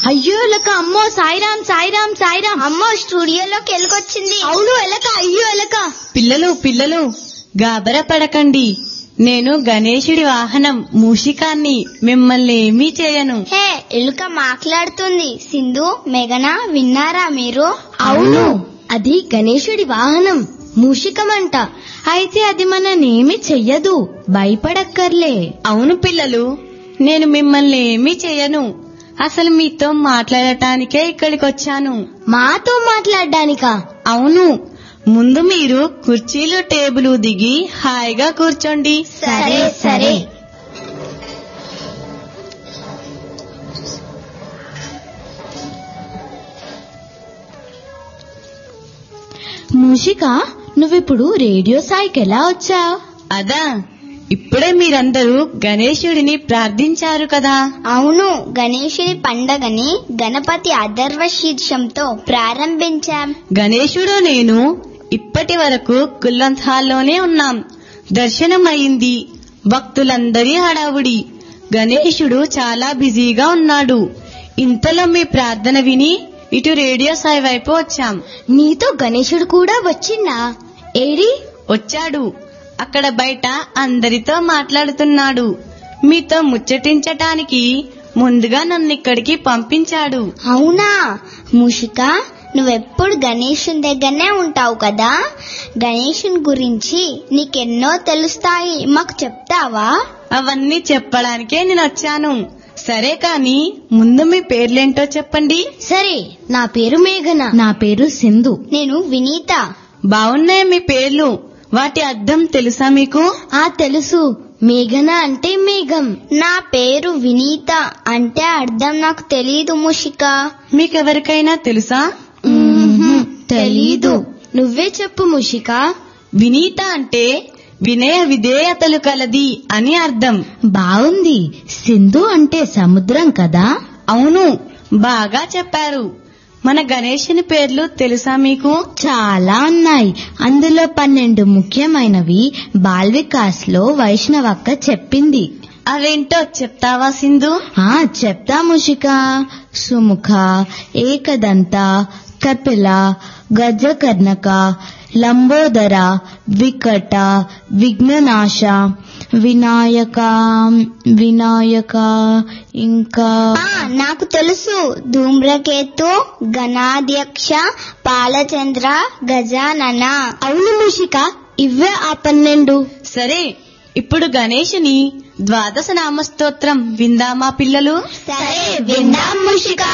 అయ్యో ఎలక అమ్మో సాయిరాం సాయిరాం సాయిరాం అమ్మో స్టూడియోలోకి ఎలుకొచ్చింది అవును ఎలక అయ్యో ఎలక పిల్లలు పిల్లలు గాబర పడకండి నేను గణేశుడి వాహనం మూషికాన్ని మిమ్మల్ని ఏమీ చేయను హే ఎలుక మాట్లాడుతుంది సింధు మేఘన విన్నారా మీరు అవును అది గణేశుడి వాహనం మూషికమంట అయితే అది మననేమి చెయ్యదు భయపడక్కర్లే అవును పిల్లలు నేను మిమ్మల్ని ఏమీ చేయను అసలు మీతో మాట్లాడటానికే ఇక్కడికి వచ్చాను మాతో మాట్లాడడానికా అవును ముందు మీరు కుర్చీలు టేబుల్ దిగి హాయిగా కూర్చోండి సరే సరే మూషిక నువ్విప్పుడు రేడియో సాయికి ఎలా వచ్చావు అదా ఇప్పుడే మీరందరూ గణేశుడిని ప్రార్థించారు కదా అవును గణేశుని పండగని గణపతి అధర్వ శీర్షంతో ప్రారంభించాం గణేశుడు నేను ఇప్పటి వరకు కుల్లంత్ హాల్లోనే ఉన్నాం దర్శనం అయింది భక్తులందరి హడావుడి గణేశుడు చాలా బిజీగా ఉన్నాడు ఇంతలో మీ ప్రార్థన విని ఇటు రేడియో సాయి వైపు వచ్చాం నీతో గణేశుడు కూడా వచ్చిందా ఏడి వచ్చాడు అక్కడ బయట అందరితో మాట్లాడుతున్నాడు మీతో ముచ్చటించటానికి ముందుగా నన్ను ఇక్కడికి పంపించాడు అవునా మూషిక నువ్వెప్పుడు గణేశుని దగ్గరనే ఉంటావు కదా గణేశుని గురించి నీకెన్నో తెలుస్తాయి మాకు చెప్తావా అవన్నీ చెప్పడానికే నేను వచ్చాను సరే కాని ముందు మీ పేర్లేంటో చెప్పండి సరే నా పేరు మేఘన నా పేరు సింధు నేను వినీత బాగున్నాయి మీ పేర్లు వాటి అర్థం తెలుసా మీకు ఆ తెలుసు మేఘన అంటే మేఘం నా పేరు వినీత అంటే అర్థం నాకు తెలీదు మూషిక మీకెవరికైనా తెలుసా తెలీదు నువ్వే చెప్పు ముషిక వినీత అంటే వినయ విధేయతలు కలది అని అర్థం బాగుంది సింధు అంటే సముద్రం కదా అవును బాగా చెప్పారు మన గణేశుని పేర్లు తెలుసా మీకు చాలా ఉన్నాయి అందులో పన్నెండు ముఖ్యమైనవి బాల్ వికాస్ లో వైష్ణవక్క చెప్పింది అవేంటో చెప్తావా సింధు ఆ చెప్తా ముషిక సుముఖ ఏకదంత కపిల గజకర్ణక లంబోదర వికట విఘ్ననాశ వినాయక వినాయక ఇంకా ఆ, నాకు తెలుసు ధూమ్రకేతు గణాధ్యక్ష పాలచంద్ర గజానన అవును ముషిక ఇవే ఆ పన్నెండు సరే ఇప్పుడు గణేశుని ద్వాదశ నామస్తోత్రం విందామా పిల్లలు సరే విందాం మూషిక